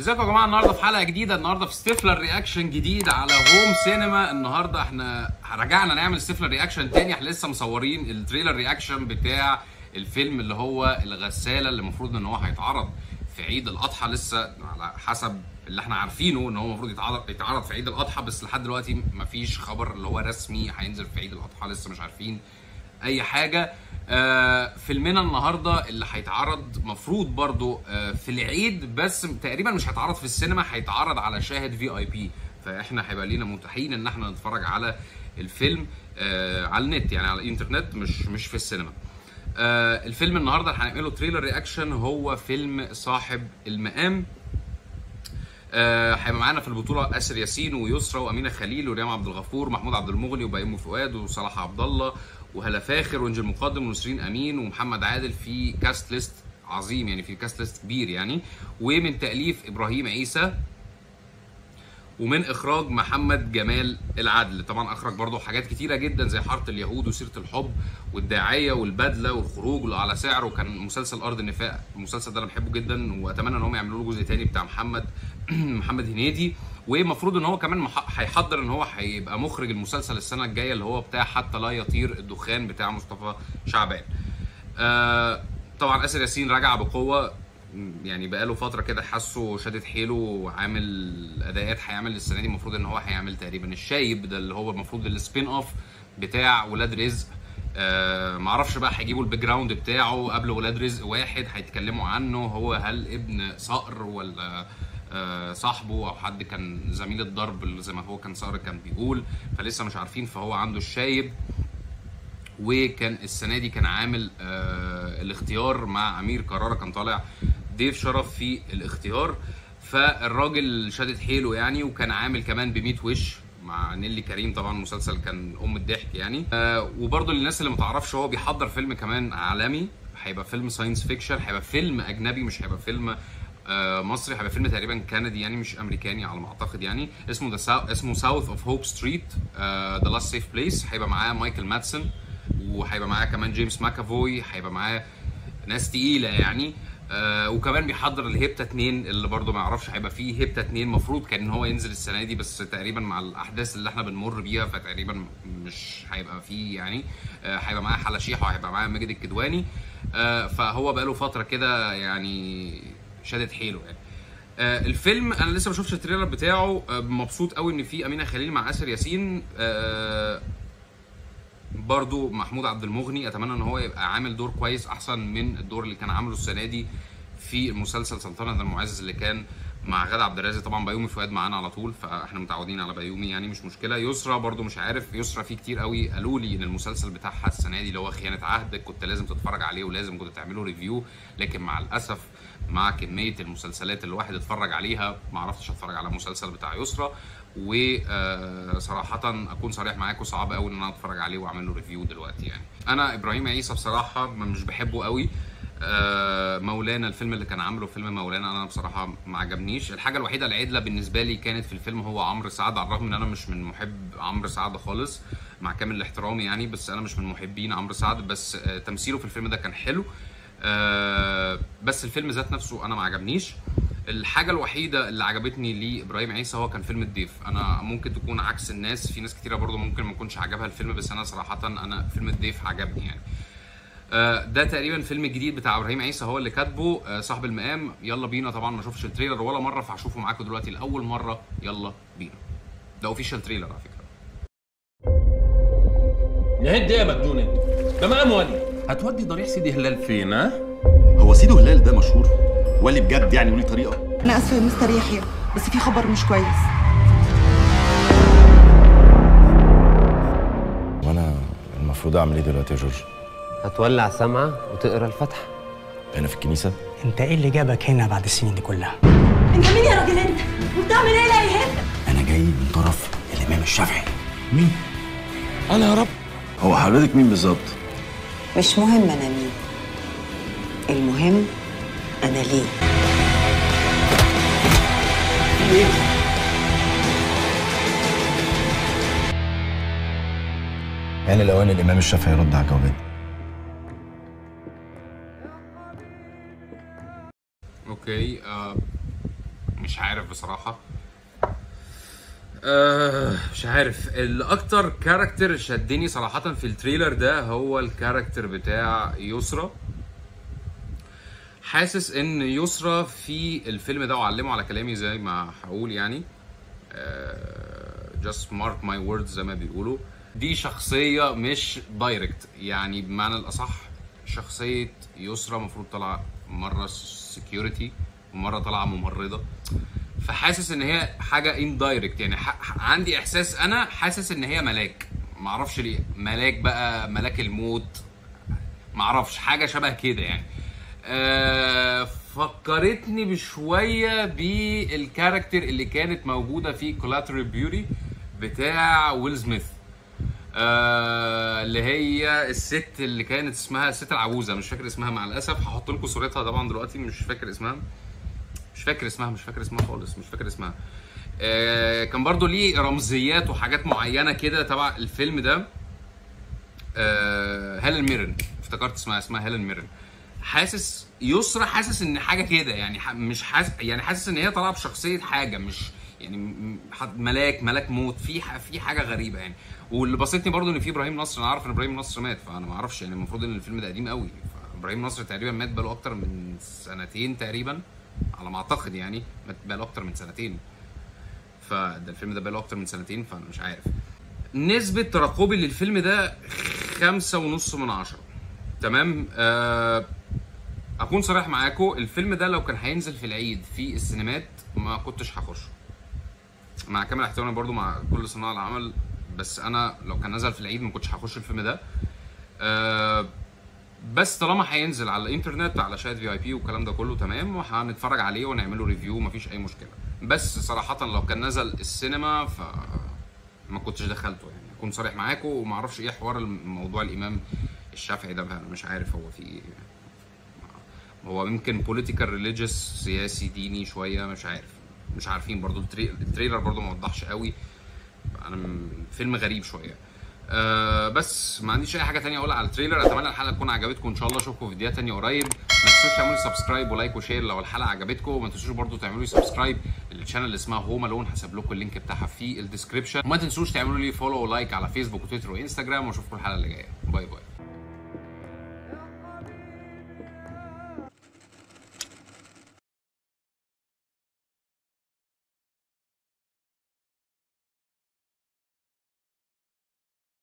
ازيكم يا جماعه النهارده في حلقه جديده النهارده في ستيفلر رياكشن جديد على هوم سينما النهارده احنا رجعنا نعمل ستيفلر رياكشن تاني احنا لسه مصورين التريلر رياكشن بتاع الفيلم اللي هو الغساله اللي المفروض ان هو هيتعرض في عيد الاضحى لسه على حسب اللي احنا عارفينه ان هو المفروض يتعرض يتعرض في عيد الاضحى بس لحد دلوقتي مفيش خبر اللي هو رسمي هينزل في عيد الاضحى لسه مش عارفين اي حاجه آه فيلمنا النهارده اللي هيتعرض مفروض برضو آه في العيد بس تقريبا مش هيتعرض في السينما هيتعرض على شاهد في اي بي فاحنا هيبقى لينا متاحين ان احنا نتفرج على الفيلم آه على النت يعني على الانترنت مش مش في السينما آه الفيلم النهارده اللي هنعمله تريلر رياكشن هو فيلم صاحب المقام آه، هيبقى معانا في البطوله اسر ياسين ويسرا وامينه خليل وريم عبد الغفور محمود عبد المغني وبيومي فؤاد وصلاح عبد الله وهلا فاخر وانجل مقدم ونسرين امين ومحمد عادل في كاست ليست عظيم يعني في كاست ليست كبير يعني ومن تاليف ابراهيم عيسى ومن اخراج محمد جمال العدل طبعا اخرج برضه حاجات كتيره جدا زي حاره اليهود وسيره الحب والداعيه والبدله والخروج على سعر وكان مسلسل ارض النفاق المسلسل ده انا بحبه جدا واتمنى ان هم يعملوا له جزء تاني بتاع محمد محمد هنيدي ومفروض ان هو كمان مح- هيحضر ان هو هيبقى مخرج المسلسل السنه الجايه اللي هو بتاع حتى لا يطير الدخان بتاع مصطفى شعبان آه طبعا اسر ياسين رجع بقوه يعني بقاله فتره كده حاسه شادد حيله وعامل اداءات هيعمل السنه دي المفروض ان هو هيعمل تقريبا الشايب ده اللي هو المفروض السبين اوف بتاع ولاد رزق آه معرفش بقى هيجيبوا الباك جراوند بتاعه قبل ولاد رزق واحد هيتكلموا عنه هو هل ابن صقر ولا آه صاحبه او حد كان زميل الضرب اللي زي ما هو كان صقر كان بيقول فلسه مش عارفين فهو عنده الشايب وكان السنه دي كان عامل آه الاختيار مع امير كرارة كان طالع ضيف شرف في الاختيار فالراجل شادد حيله يعني وكان عامل كمان ب وش مع نيلي كريم طبعا مسلسل كان ام الضحك يعني آه وبرضه للناس اللي ما تعرفش هو بيحضر فيلم كمان عالمي هيبقى فيلم ساينس فيكشن هيبقى فيلم اجنبي مش هيبقى فيلم آه، مصري هيبقى فيلم تقريبا كندي يعني مش امريكاني على ما اعتقد يعني اسمه ذا اسمه ساوث اوف هوب ستريت ذا لاست سيف بليس هيبقى معاه مايكل مادسون وهيبقى معاه كمان جيمس ماكافوي هيبقى معاه ناس تقيله يعني آه وكمان بيحضر الهيبتا 2 اللي برضه ما يعرفش هيبقى فيه هيبتا 2 المفروض كان ان هو ينزل السنه دي بس تقريبا مع الاحداث اللي احنا بنمر بيها فتقريبا مش هيبقى فيه يعني آه هيبقى معاه حلا شيحه وهيبقى معاه ماجد الكدواني آه فهو بقاله فتره كده يعني شادد حيله يعني آه الفيلم انا لسه ما شفتش التريلر بتاعه آه مبسوط قوي ان في امينه خليل مع اسر ياسين آه برضو محمود عبد المغني اتمنى ان هو يبقى عامل دور كويس احسن من الدور اللي كان عامله السنه دي في المسلسل سلطنه المعز اللي كان مع غادة عبد الرازق طبعا بيومي فؤاد معانا على طول فاحنا متعودين على بيومي يعني مش مشكله يسرا برضو مش عارف يسرا في كتير قوي قالوا لي ان المسلسل بتاعها السنه دي اللي هو خيانه عهد كنت لازم تتفرج عليه ولازم كنت تعملوا ريفيو لكن مع الاسف مع كميه المسلسلات اللي الواحد اتفرج عليها ما عرفتش اتفرج على المسلسل بتاع يسرا وصراحة أكون صريح معاكم صعب قوي إن أنا أتفرج عليه وأعمل له ريفيو دلوقتي يعني. أنا إبراهيم عيسى بصراحة مش بحبه قوي. آه، مولانا الفيلم اللي كان عامله فيلم مولانا انا بصراحه ما عجبنيش الحاجه الوحيده العدله بالنسبه لي كانت في الفيلم هو عمرو سعد على الرغم ان انا مش من محب عمرو سعد خالص مع كامل الاحترام يعني بس انا مش من محبين عمرو سعد بس آه، تمثيله في الفيلم ده كان حلو آه، بس الفيلم ذات نفسه انا ما عجبنيش الحاجه الوحيده اللي عجبتني لابراهيم عيسى هو كان فيلم الضيف انا ممكن تكون عكس الناس في ناس كتيره برضو ممكن ما يكونش عجبها الفيلم بس انا صراحه انا فيلم الضيف عجبني يعني آه، ده تقريبا فيلم جديد بتاع ابراهيم عيسى هو اللي كاتبه آه، صاحب المقام يلا بينا طبعا ما شفتش التريلر ولا مره فهشوفه معاكم دلوقتي لاول مره يلا بينا ده اوفيشال تريلر على فكره نهد ايه يا مجنون انت؟ ده مقام ولي هتودي ضريح سيدي هلال فين ها؟ هو سيدو هلال ده مشهور ولي بجد يعني وليه طريقه انا اسفه يا مستر يحيى بس في خبر مش كويس وانا المفروض اعمل ايه دلوقتي يا جورج؟ هتولع سمعة وتقرا الفاتحة هنا في الكنيسه؟ انت ايه اللي جابك هنا بعد السنين دي كلها انت مين يا راجل انت وبتعمل ايه لا يهمك انا جاي من طرف الامام الشافعي انا يا رب هو حضرتك مين بالظبط مش مهم انا مين المهم انا ليه يعني الاوان الامام الشافعي يرد على الجوابات اوكي آه مش عارف بصراحه آه مش عارف الاكتر كاركتر شدني صراحه في التريلر ده هو الكاركتر بتاع يسرا حاسس ان يسرا في الفيلم ده وعلموا على كلامي زي ما هقول يعني جاست مارك ماي ووردز زي ما بيقولوا دي شخصيه مش دايركت يعني بمعنى الاصح شخصيه يسرا المفروض طالعه مره سكيورتي ومره طالعه ممرضه فحاسس ان هي حاجه اندايركت يعني ح- ح- عندي احساس انا حاسس ان هي ملاك معرفش ليه ملاك بقى ملاك الموت معرفش حاجه شبه كده يعني آه فكرتني بشويه بالكاركتر اللي كانت موجوده في كولاترال بيوتي بتاع ويل سميث آه اللي هي الست اللي كانت اسمها الست العجوزه مش فاكر اسمها مع الاسف هحط لكم صورتها طبعا دلوقتي مش فاكر اسمها مش فاكر اسمها مش فاكر اسمها خالص مش فاكر اسمها آه كان برضو ليه رمزيات وحاجات معينه كده تبع الفيلم ده آه هيلين ميرن افتكرت اسمها اسمها هيلين ميرن حاسس يسرا حاسس ان حاجه كده يعني ح- مش حاسس يعني حاسس ان هي طالعه بشخصيه حاجه مش يعني م- م- حد- ملاك ملاك موت في ح- في حاجه غريبه يعني واللي بسطني برضو ان في ابراهيم نصر انا عارف ان ابراهيم نصر مات فانا ما اعرفش يعني المفروض ان الفيلم ده قديم قوي ابراهيم نصر تقريبا مات بقاله اكتر من سنتين تقريبا على ما اعتقد يعني مات بقاله اكتر من سنتين فده الفيلم ده بقاله اكتر من سنتين فانا مش عارف نسبة ترقبي للفيلم ده خمسة ونص من عشرة تمام آه اكون صريح معاكم الفيلم ده لو كان هينزل في العيد في السينمات ما كنتش هخش مع كامل احترامي برضو مع كل صناع العمل بس انا لو كان نزل في العيد ما كنتش هخش الفيلم ده آه بس طالما هينزل على الانترنت على شاهد في اي بي والكلام ده كله تمام وهنتفرج عليه ونعمله ريفيو مفيش اي مشكله بس صراحه لو كان نزل السينما ف ما كنتش دخلته يعني اكون صريح معاكم وما اعرفش ايه حوار موضوع الامام الشافعي ده بقى انا مش عارف هو في ايه هو يمكن بوليتيكال ريليجيوس سياسي ديني شويه مش عارف مش عارفين برضو التري... التريلر برضو ما وضحش قوي انا م- فيلم غريب شويه أه بس ما عنديش اي حاجه تانية اقولها على التريلر اتمنى الحلقه تكون عجبتكم ان شاء الله اشوفكم في فيديوهات تانية قريب ما تنسوش تعملوا سبسكرايب ولايك وشير لو الحلقه عجبتكم وما تنسوش برضو تعملوا لي سبسكرايب للشانل اللي اسمها هوم الون هسيب لكم اللينك بتاعها في الديسكربشن وما تنسوش تعملوا لي فولو ولايك على فيسبوك وتويتر وانستجرام واشوفكم الحلقه اللي جايه باي باي